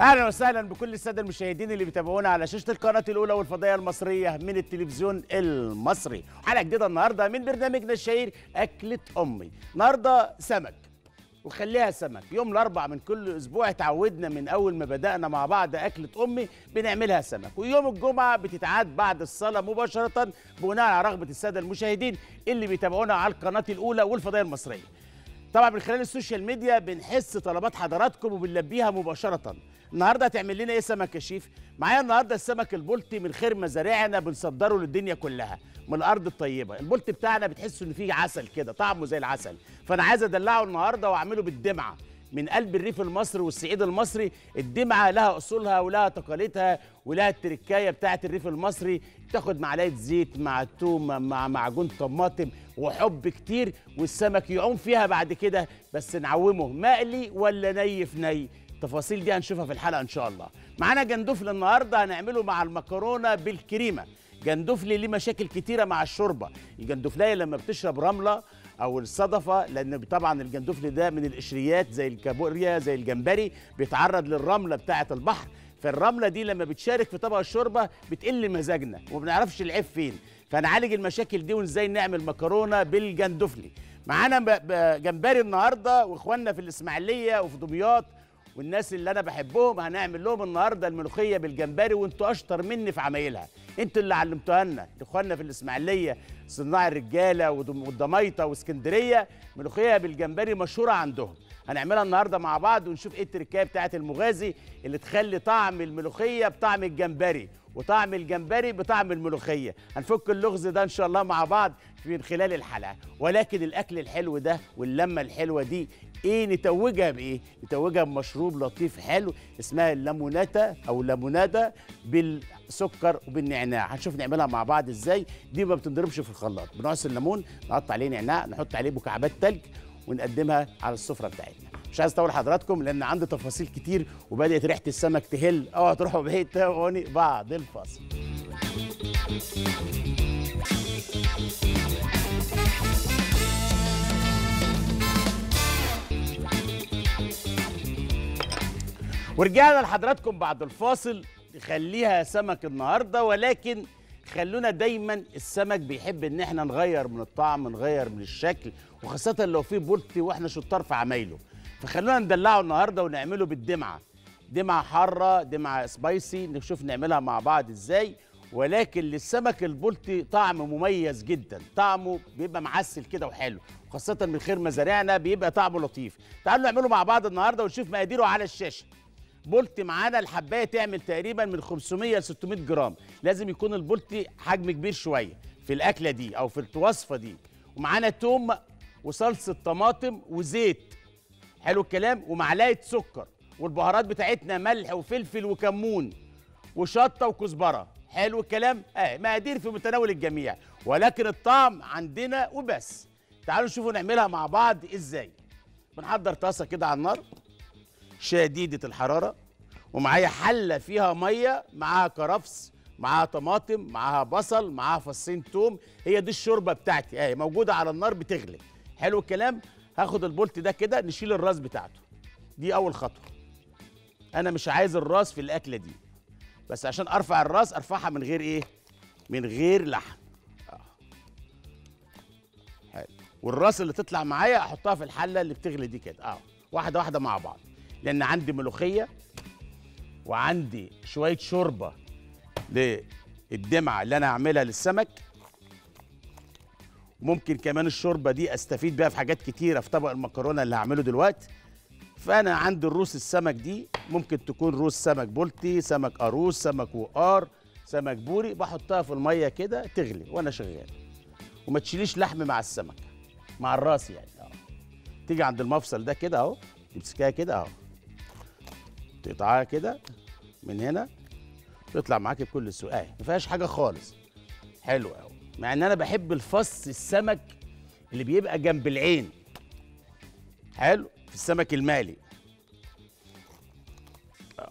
اهلا وسهلا بكل الساده المشاهدين اللي بيتابعونا على شاشه القناه الاولى والفضائيه المصريه من التلفزيون المصري حلقه جديده النهارده من برنامجنا الشهير اكله امي النهارده سمك وخليها سمك يوم الاربع من كل اسبوع اتعودنا من اول ما بدانا مع بعض اكله امي بنعملها سمك ويوم الجمعه بتتعاد بعد الصلاه مباشره بناء على رغبه الساده المشاهدين اللي بيتابعونا على القناه الاولى والفضائيه المصريه طبعا من خلال السوشيال ميديا بنحس طلبات حضراتكم وبنلبيها مباشره النهارده هتعمل لنا ايه سمك يا شيف معايا النهارده السمك البلطي من خير مزارعنا بنصدره للدنيا كلها من الارض الطيبه البلطي بتاعنا بتحسوا ان فيه عسل كده طعمه زي العسل فانا عايز ادلعه النهارده واعمله بالدمعه من قلب الريف المصري والصعيد المصري الدمعه لها اصولها ولها تقاليدها ولها التركايه بتاعه الريف المصري تاخد معلقه زيت مع التوم مع معجون طماطم وحب كتير والسمك يعوم فيها بعد كده بس نعومه مقلي ولا ني في ني التفاصيل دي هنشوفها في الحلقه ان شاء الله معانا جندفل النهارده هنعمله مع المكرونه بالكريمه جندفلي ليه مشاكل كتيره مع الشوربه الجندفليه لما بتشرب رمله او الصدفه لان طبعا الجندفلي ده من القشريات زي الكابوريا زي الجمبري بيتعرض للرمله بتاعه البحر فالرمله دي لما بتشارك في طبق الشوربه بتقل مزاجنا وما بنعرفش العيب فين فنعالج المشاكل دي وازاي نعمل مكرونه بالجندفلي معانا جمبري النهارده واخواننا في الاسماعيليه وفي دمياط والناس اللي انا بحبهم هنعمل لهم النهارده الملوخيه بالجمبري وانتوا اشطر مني في عمايلها انتوا اللي علمتوها لنا اخواننا في الاسماعيليه صناع الرجاله والضميطه واسكندريه ملوخيه بالجمبري مشهوره عندهم هنعملها النهارده مع بعض ونشوف ايه التركايه بتاعه المغازي اللي تخلي طعم الملوخيه بطعم الجمبري وطعم الجمبري بطعم الملوخيه هنفك اللغز ده ان شاء الله مع بعض من خلال الحلقه ولكن الاكل الحلو ده واللمه الحلوه دي ايه نتوجها بايه نتوجها بمشروب لطيف حلو اسمها الليموناتا او ليمونادا بالسكر وبالنعناع هنشوف نعملها مع بعض ازاي دي ما بتنضربش في الخلاط بنعصر الليمون نقطع عليه نعناع نحط عليه مكعبات تلج ونقدمها على السفره بتاعتنا مش عايز اطول حضراتكم لان عندي تفاصيل كتير وبدات ريحه السمك تهل اوعوا تروحوا بعيد تابعوني بعد الفاصل ورجعنا لحضراتكم بعد الفاصل خليها سمك النهارده ولكن خلونا دايما السمك بيحب ان احنا نغير من الطعم نغير من الشكل وخاصه لو في بولتي واحنا شطار في عمايله فخلونا ندلعه النهارده ونعمله بالدمعه دمعه حاره دمعه سبايسي نشوف نعملها مع بعض ازاي ولكن للسمك البلطي طعم مميز جدا طعمه بيبقى معسل كده وحلو خاصة من خير مزارعنا بيبقى طعمه لطيف تعالوا نعمله مع بعض النهاردة ونشوف مقاديره على الشاشة بولتي معانا الحبايه تعمل تقريبا من 500 ل 600 جرام لازم يكون البولتي حجم كبير شويه في الاكله دي او في الوصفه دي ومعانا توم وصلصه طماطم وزيت حلو الكلام ومعلقه سكر والبهارات بتاعتنا ملح وفلفل وكمون وشطه وكزبره حلو الكلام اه مقادير في متناول الجميع ولكن الطعم عندنا وبس تعالوا نشوفوا نعملها مع بعض ازاي بنحضر طاسه كده على النار شديدة الحرارة ومعايا حلة فيها مية معاها كرفس معاها طماطم معاها بصل معاها فصين توم هي دي الشوربة بتاعتي اهي موجودة على النار بتغلي حلو الكلام هاخد البولت ده كده نشيل الراس بتاعته دي أول خطوة أنا مش عايز الراس في الأكلة دي بس عشان أرفع الراس أرفعها من غير إيه؟ من غير لحم آه. حلو والراس اللي تطلع معايا أحطها في الحلة اللي بتغلي دي كده أه واحدة واحدة مع بعض لان عندي ملوخيه وعندي شويه شوربه للدمعه اللي انا هعملها للسمك ممكن كمان الشوربه دي استفيد بيها في حاجات كتيره في طبق المكرونه اللي هعمله دلوقتي فانا عندي الروس السمك دي ممكن تكون روس سمك بولتي سمك قاروص سمك وقار سمك بوري بحطها في الميه كده تغلي وانا شغال وما تشيليش لحم مع السمك مع الراس يعني اه تيجي عند المفصل ده كده اهو تمسكها كده اهو تقطعها كده من هنا تطلع معاك بكل سهوله ما فيهاش حاجه خالص حلو قوي مع ان انا بحب الفص السمك اللي بيبقى جنب العين حلو في السمك المالي أوه.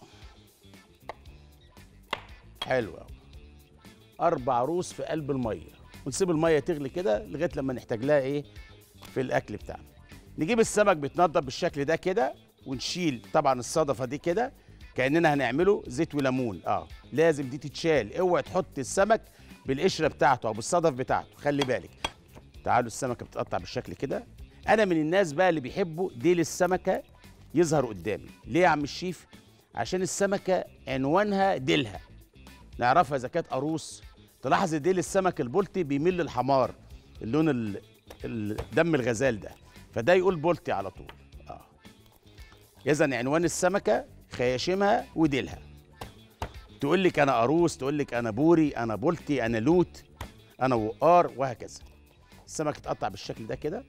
حلو قوي اربع روس في قلب الميه ونسيب الميه تغلي كده لغايه لما نحتاج لها ايه في الاكل بتاعنا نجيب السمك بيتنضف بالشكل ده كده ونشيل طبعا الصدفه دي كده كاننا هنعمله زيت وليمون اه لازم دي تتشال اوعى تحط السمك بالقشره بتاعته او بالصدف بتاعته خلي بالك تعالوا السمكه بتتقطع بالشكل كده انا من الناس بقى اللي بيحبوا ديل السمكه يظهر قدامي ليه يا عم الشيف عشان السمكه عنوانها ديلها نعرفها اذا كانت قاروص تلاحظ ديل السمك البلطي بيميل للحمار اللون ال... ال- دم الغزال ده فده يقول بلطي على طول اه اذا عنوان السمكه خياشمها وديلها تقول لك انا قاروص تقول لك انا بوري انا بلطي انا لوت انا وقار وهكذا السمك اتقطع بالشكل ده كده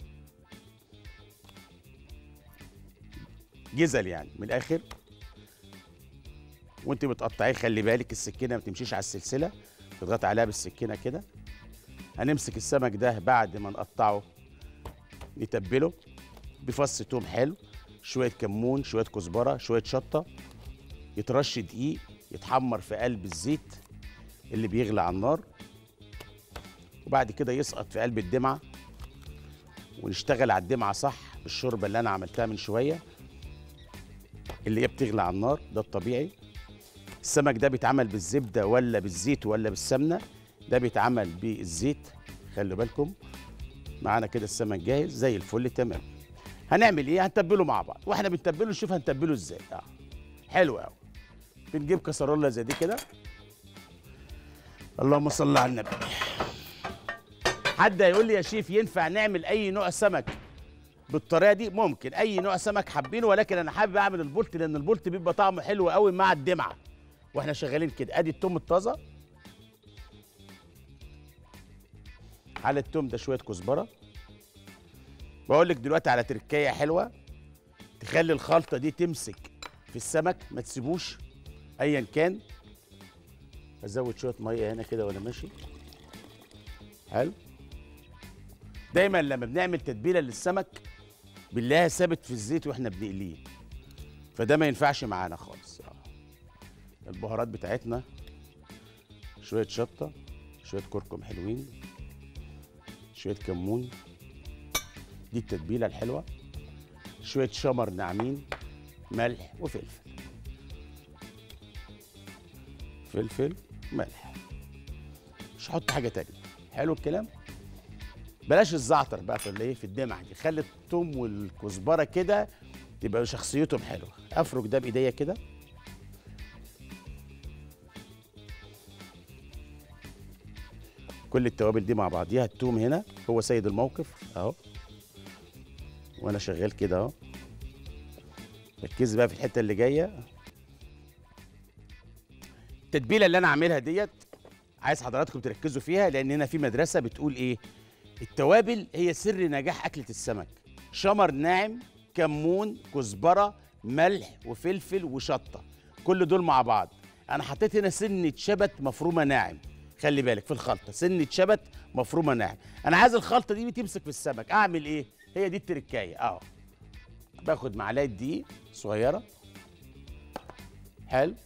جزل يعني من الاخر وانت بتقطعيه خلي بالك السكينه ما تمشيش على السلسله تضغط عليها بالسكينه كده هنمسك السمك ده بعد ما نقطعه نتبله بفص توم حلو شويه كمون شويه كزبره شويه شطه يترش دقيق يتحمر في قلب الزيت اللي بيغلي على النار وبعد كده يسقط في قلب الدمعه ونشتغل على الدمعه صح بالشوربه اللي انا عملتها من شويه اللي هي بتغلي على النار ده الطبيعي السمك ده بيتعمل بالزبده ولا بالزيت ولا بالسمنه ده بيتعمل بالزيت خلوا بالكم معانا كده السمك جاهز زي الفل تمام هنعمل ايه هنتبله مع بعض واحنا بنتبله نشوف هنتبله ازاي اه حلو قوي بنجيب كسرولة زي دي كده اللهم صل على النبي حد هيقول لي يا شيف ينفع نعمل اي نوع سمك بالطريقه دي ممكن اي نوع سمك حابينه ولكن انا حابب اعمل البولت لان البولت بيبقى طعمه حلو قوي مع الدمعه واحنا شغالين كده ادي التوم الطازه على التوم ده شويه كزبره بقول لك دلوقتي على تركايه حلوه تخلي الخلطه دي تمسك في السمك ما تسيبوش ايا كان ازود شويه ميه هنا كده وانا ماشي حلو دايما لما بنعمل تتبيله للسمك بنلاقيها ثابت في الزيت واحنا بنقليه فده ما ينفعش معانا خالص آه. البهارات بتاعتنا شويه شطه شويه كركم حلوين شويه كمون دي التتبيله الحلوه شويه شمر ناعمين ملح وفلفل فلفل ملح مش هحط حاجه تانية حلو الكلام بلاش الزعتر بقى في الايه في الدمعه دي خلي الثوم والكزبره كده تبقى شخصيتهم حلوه افرك ده بايديا كده كل التوابل دي مع بعضيها التوم هنا هو سيد الموقف اهو وانا شغال كده اهو ركزي بقى في الحته اللي جايه التتبيله اللي انا عاملها ديت عايز حضراتكم تركزوا فيها لان هنا في مدرسه بتقول ايه التوابل هي سر نجاح اكله السمك شمر ناعم كمون كزبره ملح وفلفل وشطه كل دول مع بعض انا حطيت هنا سنه شبت مفرومه ناعم خلي بالك في الخلطه سنه شبت مفرومه ناعم انا عايز الخلطه دي تمسك في السمك اعمل ايه هي دي التركايه اهو باخد معلقه دقيق صغيره حلو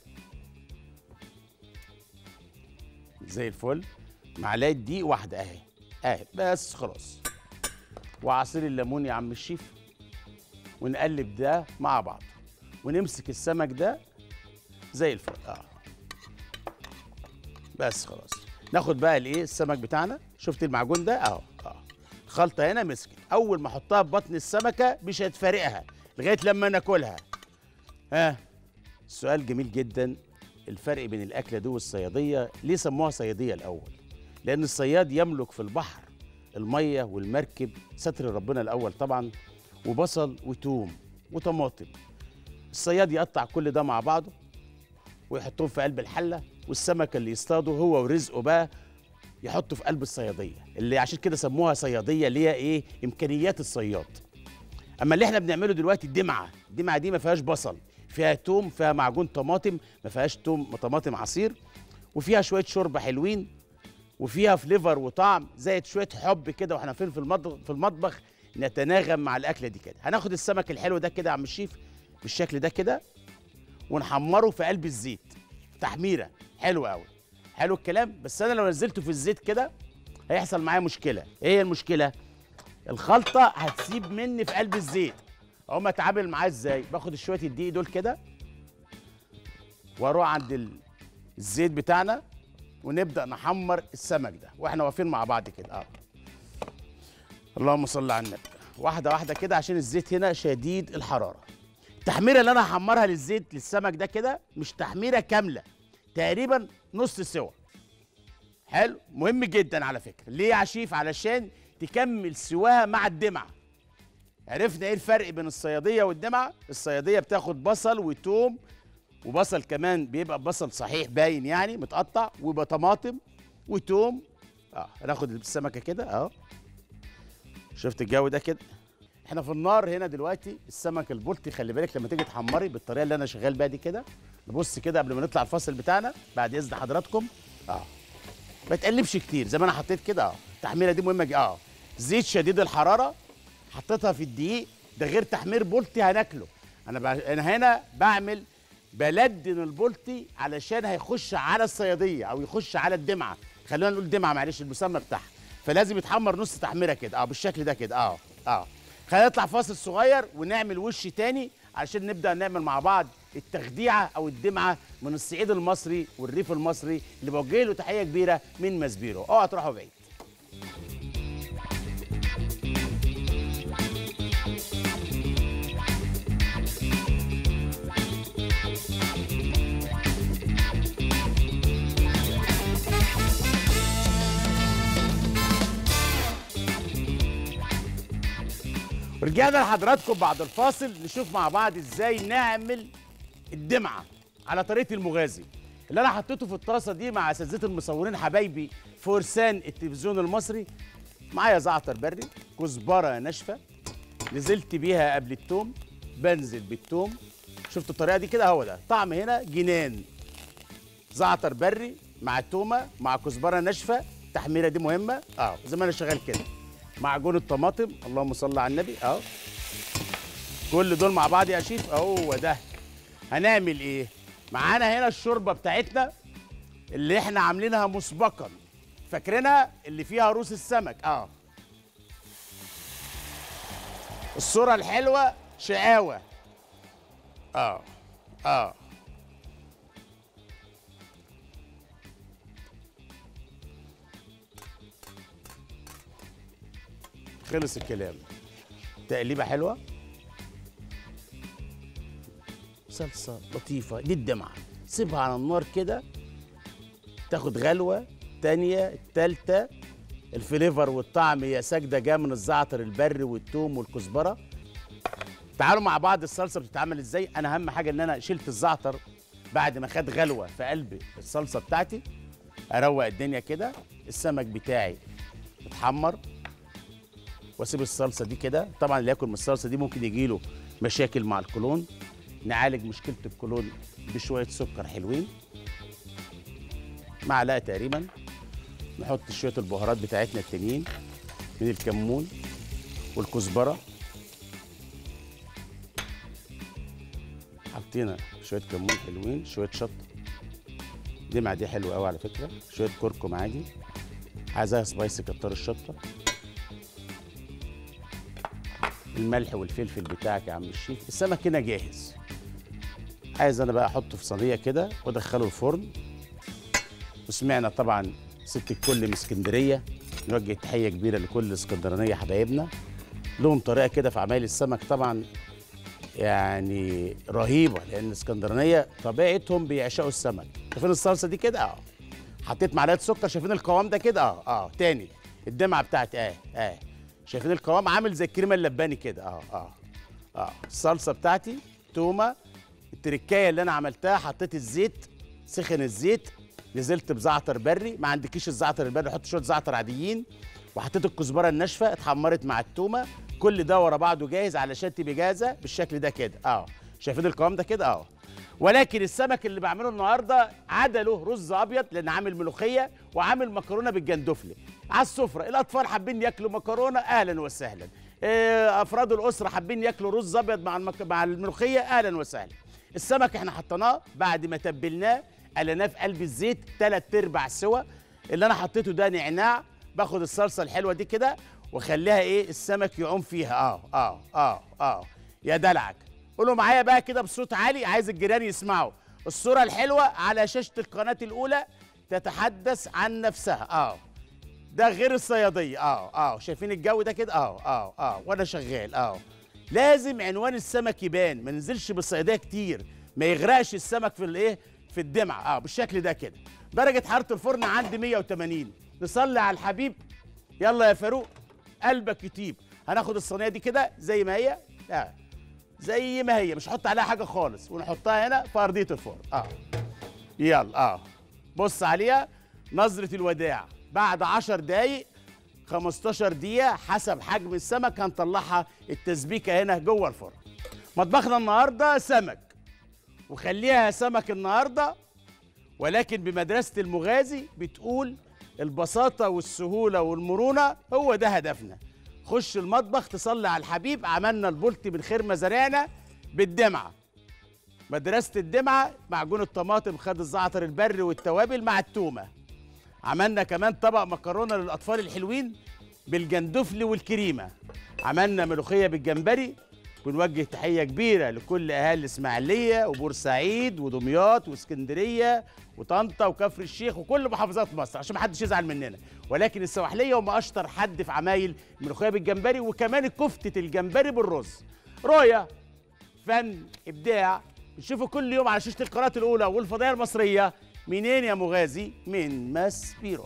زي الفل معلقه دقيق واحده اهي اهي بس خلاص وعصير الليمون يا عم الشيف ونقلب ده مع بعض ونمسك السمك ده زي الفل اه بس خلاص ناخد بقى الايه السمك بتاعنا شفت المعجون ده اهو اه الخلطه هنا مسكت اول ما احطها في بطن السمكه مش هتفارقها لغايه لما ناكلها ها السؤال جميل جدا الفرق بين الاكله دي والصياديه ليه سموها صياديه الاول لان الصياد يملك في البحر الميه والمركب ستر ربنا الاول طبعا وبصل وتوم وطماطم الصياد يقطع كل ده مع بعضه ويحطهم في قلب الحله والسمك اللي يصطاده هو ورزقه بقى يحطه في قلب الصياديه اللي عشان كده سموها صياديه اللي هي ايه امكانيات الصياد اما اللي احنا بنعمله دلوقتي الدمعه الدمعه دي ما فيهاش بصل فيها توم فيها معجون طماطم ما فيهاش توم طماطم عصير وفيها شويه شوربه حلوين وفيها فليفر وطعم زائد شويه حب كده واحنا فين في المطبخ في المطبخ نتناغم مع الاكله دي كده هناخد السمك الحلو ده كده يا عم الشيف بالشكل ده كده ونحمره في قلب الزيت تحميره حلو قوي حلو الكلام بس انا لو نزلته في الزيت كده هيحصل معايا مشكله ايه هي المشكله الخلطه هتسيب مني في قلب الزيت اقوم اتعامل معاه ازاي باخد شويه الدقيق دول كده واروح عند ال- الزيت بتاعنا ونبدا نحمر السمك ده واحنا واقفين مع بعض كده اه اللهم صل على النبي واحده واحده كده عشان الزيت هنا شديد الحراره التحميره اللي انا هحمرها للزيت للسمك ده كده مش تحميره كامله تقريبا نص سوا حلو مهم جدا على فكره ليه يا عشيف علشان تكمل سواها مع الدمعه عرفنا ايه الفرق بين الصياديه والدمعه الصياديه بتاخد بصل وتوم وبصل كمان بيبقى بصل صحيح باين يعني متقطع ويبقى طماطم وتوم اه هناخد السمكه كده اه شفت الجو ده كده احنا في النار هنا دلوقتي السمك البلطي خلي بالك لما تيجي تحمري بالطريقه اللي انا شغال بيها دي كده نبص كده قبل ما نطلع الفاصل بتاعنا بعد اذن حضراتكم اه ما تقلبش كتير زي ما انا حطيت كده اه التحميره دي مهمه جدا اه زيت شديد الحراره حطيتها في الدقيق ده غير تحمير بولتي هناكله انا بع... انا هنا بعمل بلدن البولتي علشان هيخش على الصياديه او يخش على الدمعه خلينا نقول دمعه معلش المسمى بتاعها فلازم يتحمر نص تحميره كده اه بالشكل ده كده اه اه خلينا نطلع فاصل صغير ونعمل وش تاني علشان نبدا نعمل مع بعض التخديعه او الدمعه من الصعيد المصري والريف المصري اللي بوجه له تحيه كبيره من مسبيرو اوعى تروحوا بعيد ورجعنا لحضراتكم بعد الفاصل نشوف مع بعض ازاي نعمل الدمعه على طريقه المغازي اللي انا حطيته في الطاسه دي مع اساتذه المصورين حبايبي فرسان التلفزيون المصري معايا زعتر بري كزبره ناشفه نزلت بيها قبل التوم بنزل بالتوم شفت الطريقه دي كده هو ده طعم هنا جنان زعتر بري مع تومه مع كزبره ناشفه التحميره دي مهمه اه زي ما انا شغال كده معجون الطماطم اللهم صل على النبي اهو كل دول مع بعض يا شيف هو ده هنعمل ايه معانا هنا الشوربه بتاعتنا اللي احنا عاملينها مسبقا فاكرينها اللي فيها روس السمك اه الصوره الحلوه شقاوه اه اه خلص الكلام تقليبه حلوه صلصه لطيفه دي الدمعه سيبها على النار كده تاخد غلوه تانية التالتة الفليفر والطعم يا ساجدة جايه من الزعتر البري والثوم والكزبره تعالوا مع بعض الصلصه بتتعمل ازاي انا اهم حاجه ان انا شلت الزعتر بعد ما خد غلوه في قلب الصلصه بتاعتي اروق الدنيا كده السمك بتاعي اتحمر واسيب الصلصه دي كده طبعا اللي ياكل من الصلصه دي ممكن يجيله مشاكل مع القولون نعالج مشكله القولون بشويه سكر حلوين معلقه تقريبا نحط شويه البهارات بتاعتنا التانيين من الكمون والكزبره حطينا شويه كمون حلوين شويه شطه دمعه دي حلوه قوي على فكره شويه كركم عادي عايزاها سبايسي كتر الشطه الملح والفلفل بتاعك يا عم الشيف السمك هنا جاهز عايز انا بقى احطه في صينيه كده وادخله الفرن وسمعنا طبعا ست الكل من اسكندريه نوجه تحيه كبيره لكل الاسكندرانيه حبايبنا لهم طريقه كده في عمايل السمك طبعا يعني رهيبه لان الاسكندرانيه طبيعتهم بيعشقوا السمك شايفين الصلصه دي كده اه حطيت معلقه سكر شايفين القوام ده كده اه اه تاني الدمعه بتاعتي اه اه شايفين القوام عامل زي الكريمه اللباني كده اه اه اه الصلصه بتاعتي تومه التركايه اللي انا عملتها حطيت الزيت سخن الزيت نزلت بزعتر بري ما عندكيش الزعتر البري حط شويه زعتر عاديين وحطيت الكزبره الناشفه اتحمرت مع التومه كل ده ورا بعضه جاهز علشان تبقى جاهزه بالشكل ده كده اه شايفين القوام ده كده اه ولكن السمك اللي بعمله النهارده عدا له رز ابيض لان عامل ملوخيه وعامل مكرونه بالجندفلي على السفره الاطفال حابين ياكلوا مكرونه اهلا وسهلا إيه، افراد الاسره حابين ياكلوا رز ابيض مع المك... مع الملوخيه اهلا وسهلا السمك احنا حطيناه بعد ما تبلناه قلناه في قلب الزيت ثلاث ارباع سوا اللي انا حطيته ده نعناع باخد الصلصه الحلوه دي كده واخليها ايه السمك يعوم فيها اه اه اه اه يا دلعك قولوا معايا بقى كده بصوت عالي عايز الجيران يسمعوا الصوره الحلوه على شاشه القناه الاولى تتحدث عن نفسها اه ده غير الصياديه اه اه شايفين الجو ده كده اه اه اه وانا شغال اه لازم عنوان السمك يبان ما ننزلش بالصياديه كتير ما يغرقش السمك في الايه في الدمعه اه بالشكل ده كده درجه حراره الفرن عندي 180 نصلي على الحبيب يلا يا فاروق قلبك يطيب هناخد الصينيه دي كده زي ما هي آه. زي ما هي مش هحط عليها حاجه خالص ونحطها هنا في ارضيه الفرن اه يلا اه بص عليها نظره الوداع بعد 10 دقايق 15 دقيقه حسب حجم السمك هنطلعها التسبيكه هنا جوه الفرن مطبخنا النهارده سمك وخليها سمك النهارده ولكن بمدرسه المغازي بتقول البساطه والسهوله والمرونه هو ده هدفنا خش المطبخ تصلي على الحبيب عملنا البلطي من خير مزارعنا بالدمعه مدرسه الدمعه معجون الطماطم خد الزعتر البري والتوابل مع التومه عملنا كمان طبق مكرونه للاطفال الحلوين بالجندفل والكريمه عملنا ملوخيه بالجمبري بنوجه تحيه كبيره لكل اهالي الاسماعيليه وبورسعيد ودمياط واسكندريه وطنطا وكفر الشيخ وكل محافظات مصر عشان ما حدش يزعل مننا ولكن السواحليه هم اشطر حد في عمايل الملوخيه بالجمبري وكمان كفته الجمبري بالرز رؤيه فن ابداع نشوفه كل يوم على شاشه القناه الاولى والفضائيه المصريه منين يا مغازي من ماس بيرو